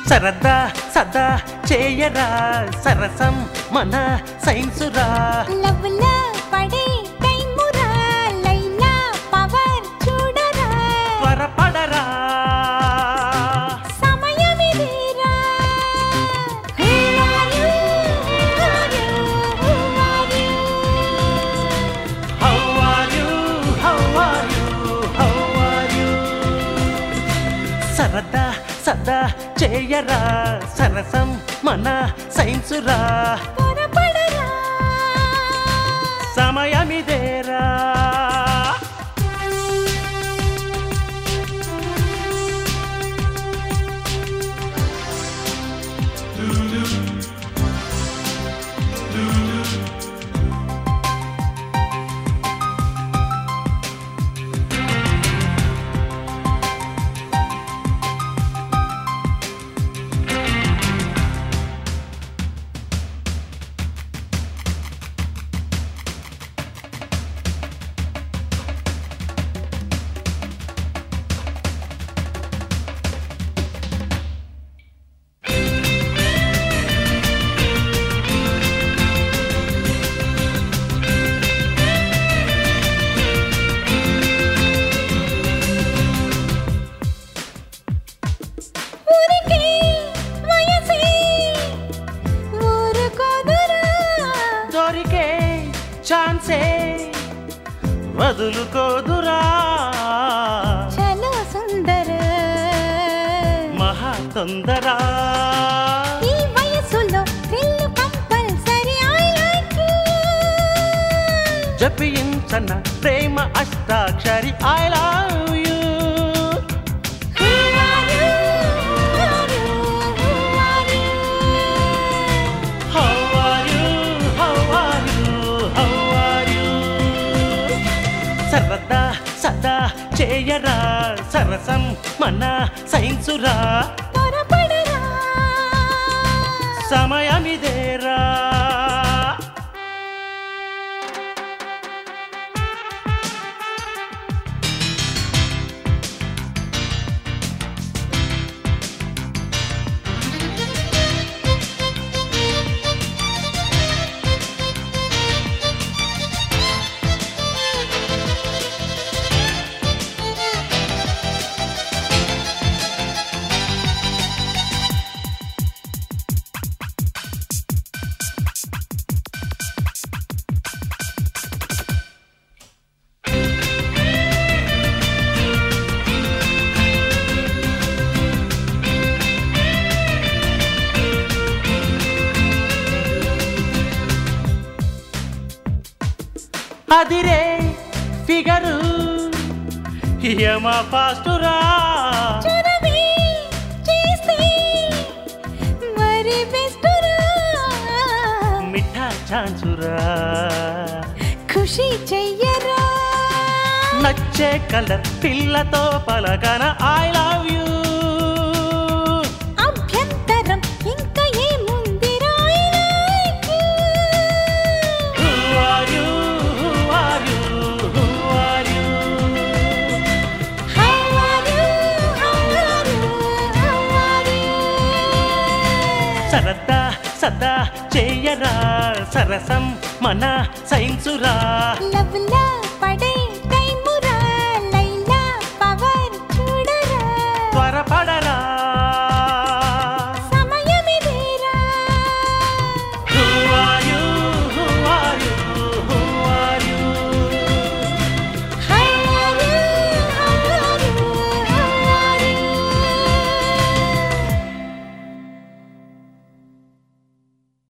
సరదా సదా చేయరా సరసం మన సైన్సురా లవ్లా పడే టైమురా లైలా పవర్ చూడరా త్వరపడరా సమయమిదిరా Who are you? Who are you? Who are you? How are you how are you how are you సరదా సదా చేయరా సరసం మన సైన్సురా త్వరపడరా సమయమిదేరా ఊరికే వయసే ఊరుకోదురా దొరికే ఛాన్సే వదులుకోదురా చలో సుందర మహా తొందరా ఈ వయసులో thrill compulsory I like you జపించన ప్రేమ అష్టాక్షరి I love you Who are you? Who are you? Who are you? How are you how are you how are you సరదా సదా చేయరా సరసం మన సైన్సురా త్వరపడరా సమయమిదేరా అదిరే ఫిగరు యమ ఫాస్టురా చొరవే చేస్తే మరి బెస్టురా మిఠా ఛాన్సురా ఖుషి చెయ్యరా నచ్చే కలర్ పిల్లతో పలకన ఐ లవ్ యూ అభ్యంతరం ఇంకా ఏముందిరా I like you. Who are you who are you who are you How are you? How are you? How are you? సరదా సదా చేయరా సరసం మన సైన్సురా Love